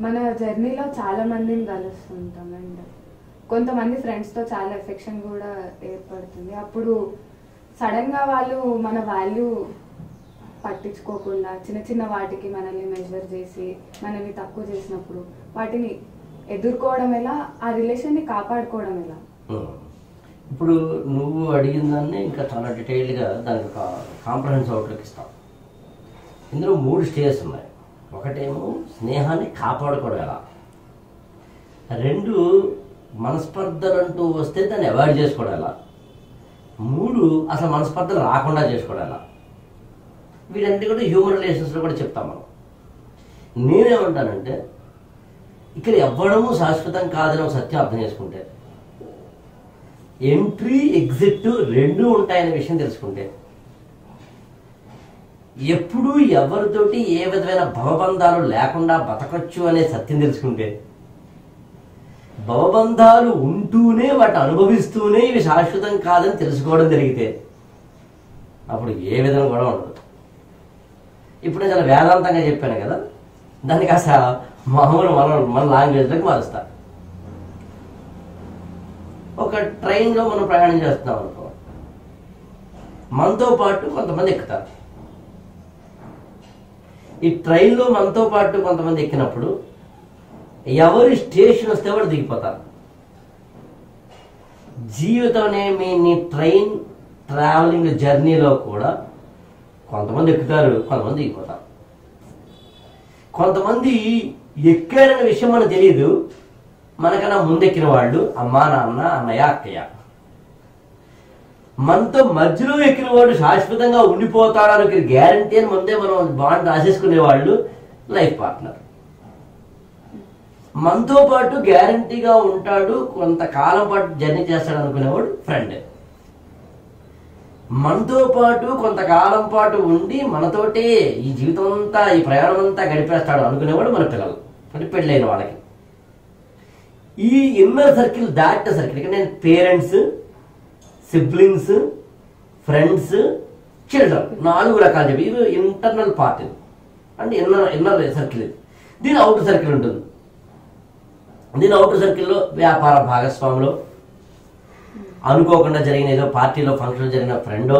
మన జర్నీలో చాలా మందిని కలుస్తుంటాం అండ్ కొంతమంది ఫ్రెండ్స్తో చాలా ఎఫెక్షన్ కూడా ఏర్పడుతుంది అప్పుడు సడన్గా వాళ్ళు మన వాల్యూ పట్టించుకోకుండా చిన్న చిన్న వాటికి మనల్ని మెజర్ చేసి మనల్ని తక్కువ చేసినప్పుడు వాటిని ఎదుర్కోవడం ఎలా ఆ రిలేషన్ని కాపాడుకోవడం ఎలా ఉమ్. ఇప్పుడు నువ్వు అడిగిన దాన్ని ఇంకా చాలా డీటెయిల్డ్గా దానికి ఒక కాంప్రహెన్సివ్ అవుట్లుక్ ఇస్తాం ఇందులో మూడు స్టేజెస్ ఉన్నాయి ఒకటేమో స్నేహాన్ని కాపాడుకోవడం ఎలా రెండు మనస్పర్ధలు అంటూ వస్తే దాన్ని అవాయిడ్ చేసుకోవడం ఎలా మూడు అసలు మనస్పర్ధలు రాకుండా చేసుకోవడం ఎలా వీటన్నిటి కూడా హ్యూమన్ రిలేషన్స్లో కూడా చెప్తాం మనం నేనేమంటానంటే ఇక్కడ ఎవ్వడము శాశ్వతం కాదని ఒక సత్యం అర్థం చేసుకుంటే ఎంట్రీ ఎగ్జిట్ రెండు ఉంటాయనే విషయం తెలుసుకుంటే ఎప్పుడూ ఎవరితోటి ఏ విధమైన భవబంధాలు లేకుండా బతకచ్చు అనే సత్యం తెలుసుకుంటే భవబంధాలు ఉంటూనే వాటి అనుభవిస్తూనే ఇవి శాశ్వతం కాదని తెలుసుకోవడం జరిగితే అప్పుడు ఏ విధంగా కూడా ఉండదు ఇప్పుడు నేను చాలా వేదాంతంగా చెప్పాను కదా దాన్ని కాస్త మామూలు మన మన లాంగ్వేజ్లోకి మారుస్తా ఒక ట్రైన్లో మనం ప్రయాణం చేస్తున్నాం అనుకో మనతో పాటు కొంతమంది ఎక్కుతారు ఈ ట్రైన్లో మనతో పాటు కొంతమంది ఎక్కినప్పుడు ఎవరి స్టేషన్ వస్తే వాడు దిగిపోతారు జీవితం అనే మీ నీ ట్రైన్ ట్రావెలింగ్ జర్నీలో కూడా కొంతమంది ఎక్కుతారు కొంతమంది దిగిపోతారు కొంతమంది ఎక్కారనే విషయం మనకు తెలియదు మనకన్నా ముందెక్కిన వాళ్ళు అమ్మా నాన్న అన్నయ్య అక్కయ్య మనతో మధ్యలో ఎక్కిన వాడు శాశ్వతంగా ఉండిపోతాడని గ్యారంటీ అని ముందే మనం బాండ్ రాసేసుకునే వాళ్ళు లైఫ్ పార్ట్నర్ మనతో పాటు గ్యారంటీగా ఉంటాడు కొంతకాలం పాటు జర్నీ చేస్తాడు అనుకునేవాడు ఫ్రెండ్ మనతో పాటు కొంతకాలం పాటు ఉండి మనతోటే ఈ జీవితం అంతా ఈ ప్రయాణం అంతా గడిపేస్తాడు అనుకునేవాడు మన పిల్లలు అంటే పెళ్ళైన వాళ్ళకి ఈ ఇన్నర్ సర్కిల్ దాటిన సర్కిల్ ఇక్కడ నేను పేరెంట్స్ సిబ్లింగ్స్ ఫ్రెండ్స్ చిల్డ్రన్ నాలుగు రకాలు చెప్పి ఇది ఇంటర్నల్ పార్ట్ ఇది అంటే ఇన్నర్ ఇన్నర్ సర్కిల్ ఇది దీని అవుటర్ సర్కిల్ ఉంటుంది దీని అవుటర్ సర్కిల్లో వ్యాపార భాగస్వాములు అనుకోకుండా జరిగిన ఏదో పార్టీలో ఫంక్షన్ జరిగిన ఫ్రెండో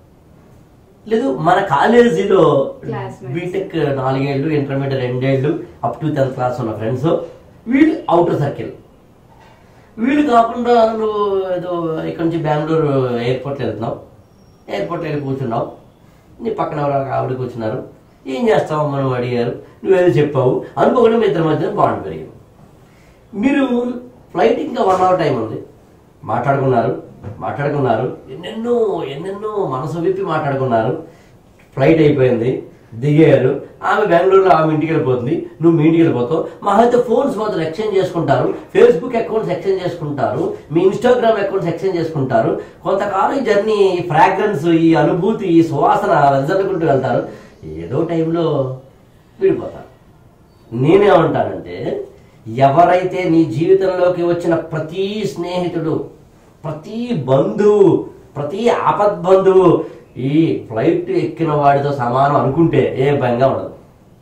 లేదు మన కాలేజీలో Classmates. బీటెక్ నాలుగేళ్ళు ఇంటర్మీడియట్ రెండేళ్ళు అప్ టు టెన్త్ క్లాస్ ఉన్న ఫ్రెండ్స్ వీళ్ళు అవుటర్ సర్కిల్ వీళ్ళు కాకుండా నువ్వు ఏదో ఇక్కడ నుంచి బెంగళూరు ఎయిర్పోర్ట్లో వెళ్తున్నావు ఎయిర్పోర్ట్లో వెళ్ళి కూర్చున్నావు నీ పక్కన ఎవరో ఒక ఆవిడ కూర్చున్నారు ఏం చేస్తావు మనం అడిగారు నువ్వేదో చెప్పావు అనుకోకుండా మీ ఇద్దరి మధ్య బాండ్ పెరిగింది మీరు ఫ్లైట్ ఇంకా వన్ అవర్ టైం ఉంది మాట్లాడుకున్నారు మాట్లాడుకున్నారు ఎన్నెన్నో ఎన్నెన్నో మనసు విప్పి మాట్లాడుకున్నారు ఫ్లైట్ అయిపోయింది దిగారు ఆమె బెంగళూరులో ఆమె ఇంటికి వెళ్ళిపోతుంది నువ్వు మీ ఇంటికి వెళ్ళిపోతావు మా అయితే ఫోన్స్ మాత్రం ఎక్స్చేంజ్ చేసుకుంటారు ఫేస్బుక్ అకౌంట్స్ ఎక్స్చేంజ్ చేసుకుంటారు మీ ఇన్స్టాగ్రామ్ అకౌంట్స్ ఎక్స్చేంజ్ చేసుకుంటారు కొంతకాలం ఈ జర్నీ ఈ ఫ్రాగ్రెన్స్ ఈ అనుభూతి ఈ సువాసన వెదజల్లుకుంటూ వెళ్తారు ఏదో టైంలో విడిపోతారు నేనేమంటానంటే ఎవరైతే నీ జీవితంలోకి వచ్చిన ప్రతి స్నేహితుడు ప్రతి బంధువు ప్రతి ఆపద్బంధువు ఈ ఫ్లైట్ ఎక్కిన వాడితో సమానం అనుకుంటే ఏ భయంగా ఉండదు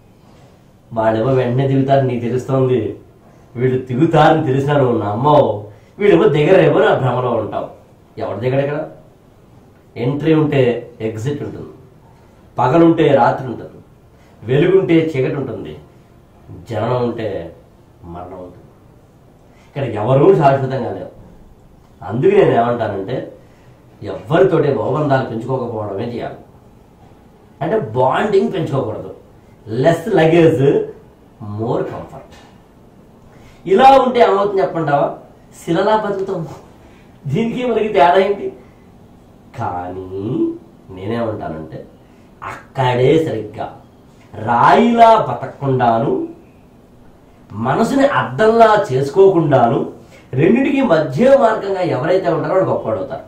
వాడేమో వెంటనే దిగుతారు నీకు తెలుస్తోంది వీళ్ళు దిగుతారని తెలిసినా నువ్వు నమ్మవు వీడేమో దిగరేమో నా భ్రమలో ఉంటావు ఎవడు దిగడు ఇక్కడ ఎంట్రీ ఉంటే ఎగ్జిట్ ఉంటుంది పగలుంటే రాత్రి ఉంటుంది వెలుగుంటే చీకటి ఉంటుంది జననం ఉంటే మరణం ఉంటుంది ఇక్కడ ఎవరూ శాశ్వతంగా లేవు అందుకే నేను ఏమంటానంటే ఎవరితోటి భవబంధాలు పెంచుకోకపోవడమే చేయాలి అంటే బాండింగ్ పెంచుకోకూడదు లెస్ లగేజ్ మోర్ కంఫర్ట్ ఇలా ఉంటే ఏమవుతుంది చెప్పంటావా శిలలా బతుకుతాం దీనికి మనకి తేడా ఏంటి కానీ నేనేమంటానంటే అక్కడే సరిగ్గా రాయిలా బతకకుండాను మనసుని అద్దంలా చేసుకోకుండాను రెండిటికి మధ్య మార్గంగా ఎవరైతే ఉంటారో వాళ్ళు గొప్పవాడవుతారు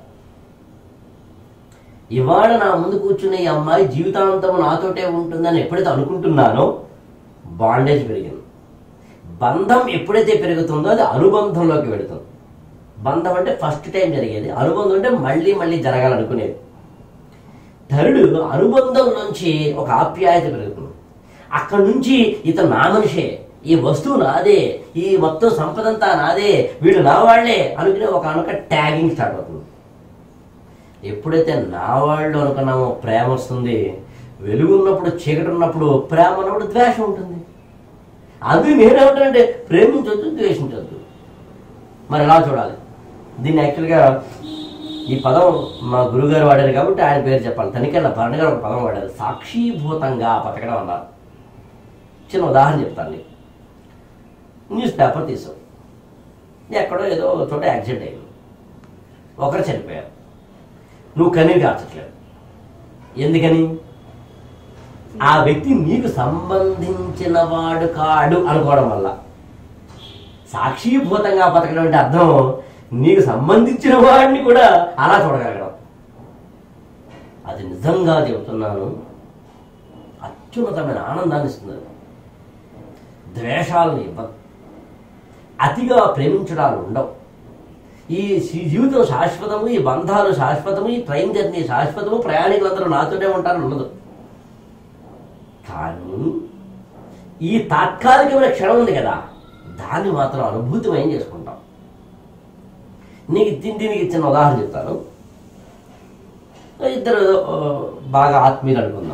ఇవాళ నా ముందు కూర్చున్న ఈ అమ్మాయి జీవితాంతం నాతోటే ఉంటుందని ఎప్పుడైతే అనుకుంటున్నానో బాండేజ్ పెరిగింది బంధం ఎప్పుడైతే పెరుగుతుందో అది అనుబంధంలోకి వెళుతుంది బంధం అంటే ఫస్ట్ టైం జరిగేది అనుబంధం అంటే మళ్ళీ మళ్ళీ జరగాలనుకునేది థర్డ్ అనుబంధం నుంచి ఒక ఆప్యాయత పెరుగుతుంది అక్కడి నుంచి ఇతను నా మనిషే ఈ వస్తువు నాదే ఈ మొత్తం సంపదంతా నాదే వీళ్ళు నా వాళ్లే అనుకునే ఒక అనుక ట్యాగింగ్ స్టార్ట్ అవుతుంది ఎప్పుడైతే నా వాళ్ళు అనుకున్నామో ప్రేమ వస్తుంది వెలుగున్నప్పుడు చీకటి ఉన్నప్పుడు ప్రేమ ఉన్నప్పుడు ద్వేషం ఉంటుంది అది నేనేమంటానంటే ప్రేమించొద్దు ద్వేషించొద్దు మరి ఎలా చూడాలి దీన్ని యాక్చువల్గా ఈ పదం మా గురుగారు వాడారు కాబట్టి ఆయన పేరు చెప్పాలి తనికెళ్ళ భరణ్ గారు ఒక పదం వాడారు సాక్షీభూతంగా బతకడం అన్నారు చిన్న ఉదాహరణ చెప్తాను నీకు న్యూస్ పేపర్ తీసావు ఎక్కడో ఏదో ఒక చోట యాక్సిడెంట్ అయింది ఒకరు చనిపోయారు నువ్వు కన్నీరు కార్చట్లేదు ఎందుకని ఆ వ్యక్తి నీకు సంబంధించిన వాడు కాడు అనుకోవడం వల్ల సాక్షీభూతంగా బతకడం అంటే అర్థం నీకు సంబంధించిన వాడిని కూడా అలా చూడగలగడం అది నిజంగా చెబుతున్నాను అత్యున్నతమైన ఆనందాన్ని ఇస్తుంది అది. ద్వేషాలను ఇవ్వదు అతిగా ప్రేమించడాలు ఉండవు ఈ జీ- జీవితం శాశ్వతము ఈ బంధాలు శాశ్వతము ఈ ట్రైన్ జర్నీ శాశ్వతము ప్రయాణికులందరూ నాతోనే ఉంటారని ఉండదు కానీ ఈ తాత్కాలికమైన క్షణం ఉంది కదా దాన్ని మాత్రం అనుభూతిమయం చేసుకుంటాం నీకు దీ- దీనికి చిన్న ఉదాహరణ చెప్తాను ఇద్దరు ఆ, బాగా ఆత్మీయులు అనుకుందాం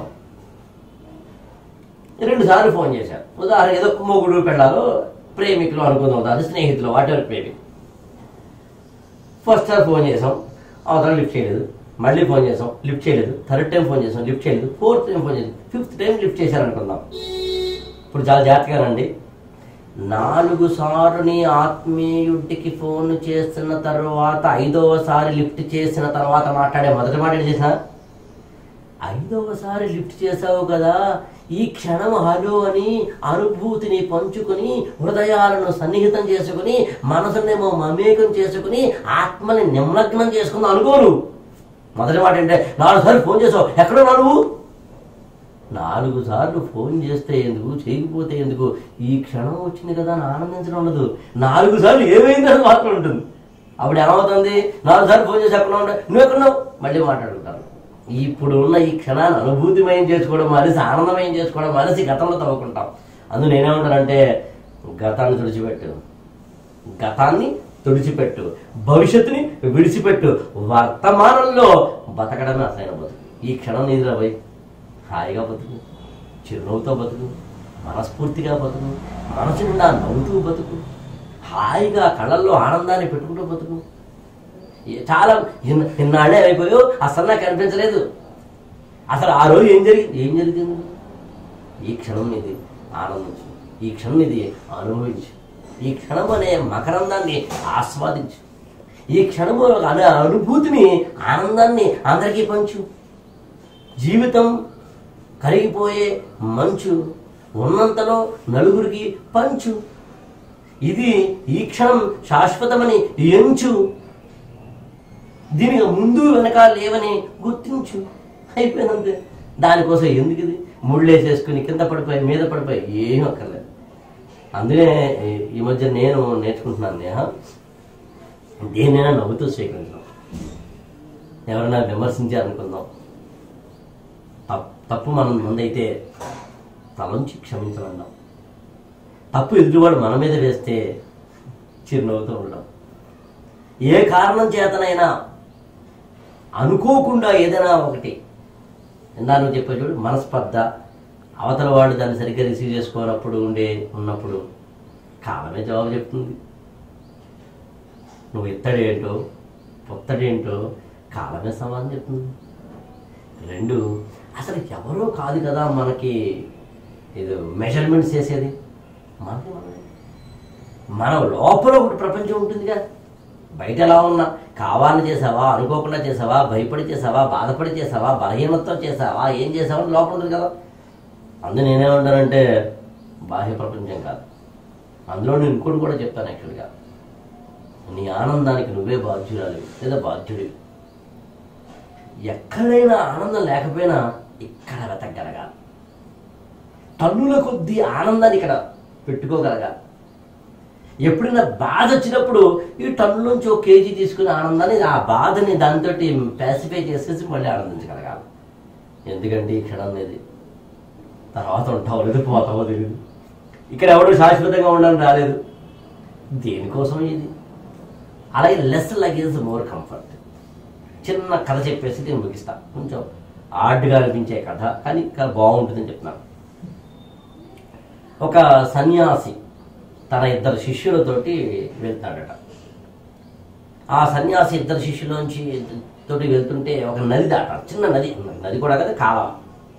రెండు సార్లు ఫోన్ చేశారు ఉదాహరణ ఏదో మొగుడు పెళ్ళాలో ప్రేమికులు అనుకుందాం ఉదాహరణ స్నేహితులు వాట్ ఎవర్ ప్రేమికులు ఫస్ట్ సార్ ఫోన్ చేసాం అవతల లిఫ్ట్ చేయలేదు మళ్ళీ ఫోన్ చేసాం లిఫ్ట్ చేయలేదు థర్డ్ టైం ఫోన్ చేసాం లిఫ్ట్ చేయలేదు ఫోర్త్ టైం ఫోన్ చేయలేదు ఫిఫ్త్ టైం లిఫ్ట్ చేశారనుకుందాం ఇప్పుడు చాలా జాగ్రత్తగానండి నాలుగు సార్లు నీ ఆత్మీయుడికి ఫోన్ చేసిన తర్వాత ఐదవసారి లిఫ్ట్ చేసిన తర్వాత మాట్లాడే మొదటి మాట ఏంటి చేసిన ఐదవసారి లిఫ్ట్ చేసావు కదా ఈ క్షణం హలో అని అనుభూతిని పంచుకుని హృదయాలను సన్నిహితం చేసుకుని మనసునేమో మమేకం చేసుకుని ఆత్మని నిమగ్నం చేసుకుందాం అనుకోను మొదటి మాట ఏంటంటే నాలుగు సార్లు ఫోన్ చేసావు ఎక్కడో నువ్వు నాలుగు సార్లు ఫోన్ చేస్తే ఎందుకు చేయకపోతే ఎందుకు ఈ క్షణం వచ్చింది కదా అని ఆనందించడం ఉండదు నాలుగు సార్లు ఏమైందని మాత్రం ఉంటుంది అప్పుడు ఏమవుతుంది నాలుగు సార్లు ఫోన్ చేసి ఎక్కడ ఉంటావు నువ్వు ఎక్కడున్నావు మళ్ళీ మాట్లాడుకుంటాను ఇప్పుడు ఉన్న ఈ క్షణాన్ని అనుభూతిమయం చేసుకోవడం మనిషి ఆనందమయం చేసుకోవడం మనిషి గతంలో తవ్వుకుంటాం అందుకు నేనేమంటానంటే గతాన్ని తుడిచిపెట్టు గతాన్ని తుడిచిపెట్టు భవిష్యత్తుని విడిచిపెట్టు వర్తమానంలో బతకడమే అసలైన బతుకు ఈ క్షణం నీదిరా పోయి హాయిగా బతుకు చిరునవ్వుతో బతుకు మనస్ఫూర్తిగా బతుకు మనసు నిండా నవ్వుతూ బతుకు హాయిగా కళ్ళల్లో ఆనందాన్ని పెట్టుకుంటూ బతుకు ఏ- చాలా ఇన్న- ఇన్నాళ్ళే అయిపోయావు అసలు నాకు అనిపించలేదు అసలు ఆ రోజు ఏం జరిగింది ఏం జరిగింది ఈ క్షణం ఇది ఆనందించు ఈ క్షణం ఇది అనుభవించు ఈ క్షణం అనే మకరందాన్ని ఆస్వాదించు ఈ క్షణము అనే అనుభూతిని ఆనందాన్ని అందరికీ పంచు జీవితం కరిగిపోయే మంచు ఉన్నంతలో నలుగురికి పంచు ఇది ఈ క్షణం శాశ్వతమని ఎంచు దీనికి ముందు వెనక లేవని గుర్తించు అయిపోయినంతే దానికోసం ఎందుకు ఇది ముళ్ళేసేసుకుని కింద పడిపోయి మీద పడిపోయి ఏం అక్కర్లేదు అందుకే ఈ- ఈ మధ్య నేను నేర్చుకుంటున్నాను నేహ దేనైనా నవ్వుతూ స్వీకరించడం ఎవరైనా విమర్శించారనుకుందాం తప్- తప్పు మనం ముందైతే తలంచి క్షమించమన్నాం తప్పు ఎదుటివాడు మన మీద వేస్తే చిరునవ్వుతూ ఉండడం ఏ కారణం చేతనైనా అనుకోకుండా ఏదైనా ఒకటి ఇందా నువ్వు చెప్పే చూడు మనస్పర్ధ అవతల వాడు దాన్ని సరిగ్గా రిసీవ్ చేసుకోనప్పుడు ఉండే ఉన్నప్పుడు కాలమే జవాబు చెప్తుంది నువ్వు ఇత్తడేంటో పొత్తడేంటో కాలమే సమాధానం చెప్తుంది రెండు అసలు ఎవరో కాదు కదా మనకి ఇది మెజర్మెంట్స్ చేసేది మనకి మనమే మన లోపల ఒకటి ప్రపంచం ఉంటుందిగా బయట ఎలా ఉన్నా కావాలని చేసావా అనుకోకుండా చేసావా భయపడి చేసావా బాధపడి చేసావా బలహీనతతో చేసావా ఏం చేసావా అని లోపల ఉంటుంది కదా అందు నేనేమంటానంటే బాహ్య ప్రపంచం కాదు అందులో నేను ఇంకోటి కూడా చెప్తాను యాక్చువల్గా నీ ఆనందానికి నువ్వే బాధ్యురాలి లేదా బాధ్యుడివి ఎక్కడైనా ఆనందం లేకపోయినా ఇక్కడ వెతకగలగాలి టన్నుల కొద్దీ ఆనందాన్ని ఇక్కడ పెట్టుకోగలగాలి ఎప్పుడైనా బాధ వచ్చినప్పుడు ఈ టన్నులోంచి ఒక కేజీ తీసుకుని ఆనందాన్ని ఆ బాధని దాంతో ప్యాసిఫై చేసేసి మళ్ళీ ఆనందించగలగాలి ఎందుకంటే ఈ క్షణం అనేది తర్వాత ఉంటావో లేదు పోతావో తెలియదు ఇక్కడ ఎవరు శాశ్వతంగా ఉండని రాలేదు దేనికోసం ఇది అలాగే లెస్ లగేజ్ మోర్ కంఫర్ట్ చిన్న కథ చెప్పేసి నేను ముగిస్తా కొంచెం ఆర్డ్గా అనిపించే కథ కానీ కథ బాగుంటుందని చెప్తున్నాను ఒక సన్యాసి తన ఇద్దరు శిష్యులతోటి వెళ్తాడట ఆ సన్యాసి ఇద్దరు శిష్యులోంచి తోటి వెళ్తుంటే ఒక నది దాటాలి చిన్న నది నది కూడా కదా కాలం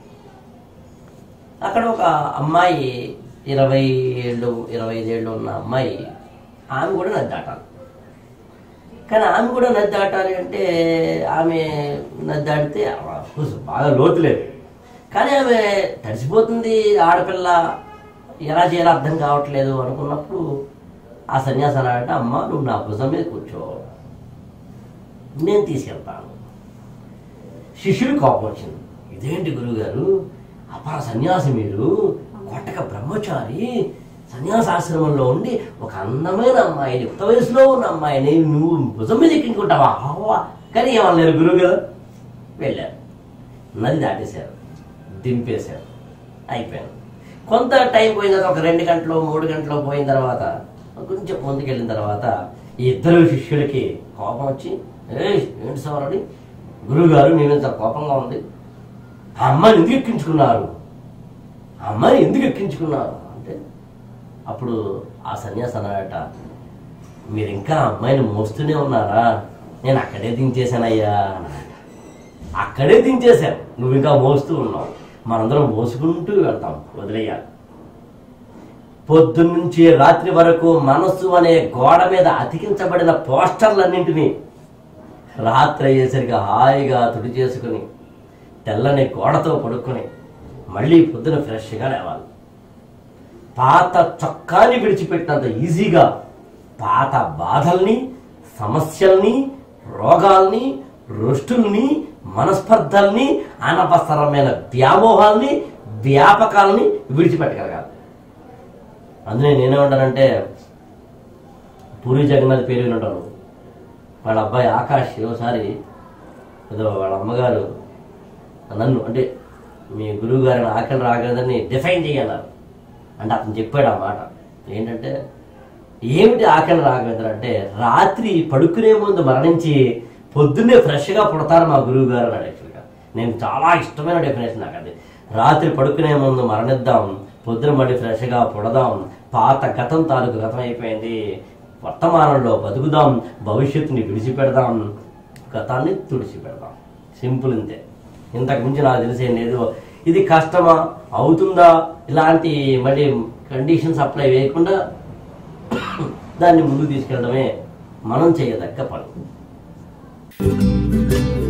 అక్కడ ఒక అమ్మాయి ఇరవై ఏళ్ళు ఇరవై ఐదేళ్ళు ఉన్న అమ్మాయి ఆమె కూడా నది దాటాలి కానీ ఆమె కూడా నది దాటాలి అంటే ఆమె నది దాటితే అఫ్కోర్స్ బాగా లోతు లేదు కానీ ఆమె తడిసిపోతుంది ఆడపిల్ల ఎలా చేయాలో అర్థం కావట్లేదు అనుకున్నప్పుడు ఆ సన్యాసి అన్నాడంటే అమ్మ నువ్వు నా భుజం మీద కూర్చో నేను తీసుకెళ్తాను శిష్యుడు కోపం వచ్చింది ఇదేంటి గురువుగారు అపర సన్యాసి మీరు కొట్టక బ్రహ్మచారి సన్యాసాశ్రమంలో ఉండి ఒక అందమైన అమ్మాయిని యుక్త వయసులో ఉన్న అమ్మాయిని నువ్వు భుజం మీద ఎక్కించుకుంటావా అవ్వా కానీ ఏమన్నారు గురువు కదా వెళ్ళారు నది దాటేశారు దింపేశారు అయిపోయాను కొంత టైం పోయిన తర్వాత ఒక రెండు గంటలు మూడు గంటలు పోయిన తర్వాత కొంచెం ముందుకెళ్ళిన తర్వాత ఈ ఇద్దరు శిష్యులకి కోపం వచ్చి ఏ ఏంటి సవరని గురువు గారు మీ మీద చాలా కోపంగా ఉంది ఆ అమ్మాయిని ఎందుకు ఎక్కించుకున్నారు ఆ అమ్మాయిని ఎందుకు ఎక్కించుకున్నారు అంటే అప్పుడు ఆ సన్యాసి అన్నాడట మీరు ఇంకా ఆ అమ్మాయిని మోస్తూనే ఉన్నారా నేను అక్కడే దించేశానయ్యా అన్నాడట అక్కడే దించేశాను నువ్వు ఇంకా మోస్తూ ఉన్నావు మనందరం మోసుకుంటూ వెళ్తాం వదిలేయాలి పొద్దున్నుంచి రాత్రి వరకు మనస్సు అనే గోడ మీద అతికించబడిన పోస్టర్లన్నింటినీ రాత్రి అయ్యేసరికి హాయిగా తుడి చేసుకుని తెల్లని గోడతో పడుకొని మళ్ళీ పొద్దున ఫ్రెష్గా లేవాలి పాత చొక్కాని విడిచిపెట్టినంత ఈజీగా పాత బాధల్ని సమస్యల్ని రోగాల్ని రుష్టుల్ని మనస్పర్ధల్ని అనవసరమైన వ్యామోహాల్ని వ్యాపకాలని విడిచిపెట్టగలగాలి అందుకే నేనేమంటానంటే పూరి జగన్నాథ్ పేరు వినుంటాను వాళ్ళ అబ్బాయి ఆకాష్ ఒకసారి ఏదో వాళ్ళ అమ్మగారు నన్ను అంటే మీ గురువు గారిని ఆకలి రాగదని డిఫైన్ చేయన్నారు అంటే అతను చెప్పాడు ఆ మాట ఏంటంటే ఏమిటి ఆకలి రాఘవేంద్ర అంటే రాత్రి పడుకునే ముందు మరణించి పొద్దున్నే ఫ్రెష్గా పుడతారు మా గురువు గారు అన్నాడు యాక్చువల్గా నేను చాలా ఇష్టమైన డెఫినేషన్ నాకు అది రాత్రి పడుకునే ముందు మరణిద్దాం పొద్దున మళ్ళీ ఫ్రెష్గా పుడదాం పాత గతం తాలూకు గతం అయిపోయింది వర్తమానంలో బతుకుదాం భవిష్యత్తుని విడిచిపెడదాం గతాన్ని తుడిచిపెడదాం సింపుల్ ఇంతే ఇంతకు మించి నాకు తెలిసేం లేదు ఇది కష్టమా అవుతుందా ఇలాంటి మళ్ళీ కండిషన్స్ అప్లై చేయకుండా దాన్ని ముందుకు తీసుకెళ్ళడమే మనం చేయదగ్గ పని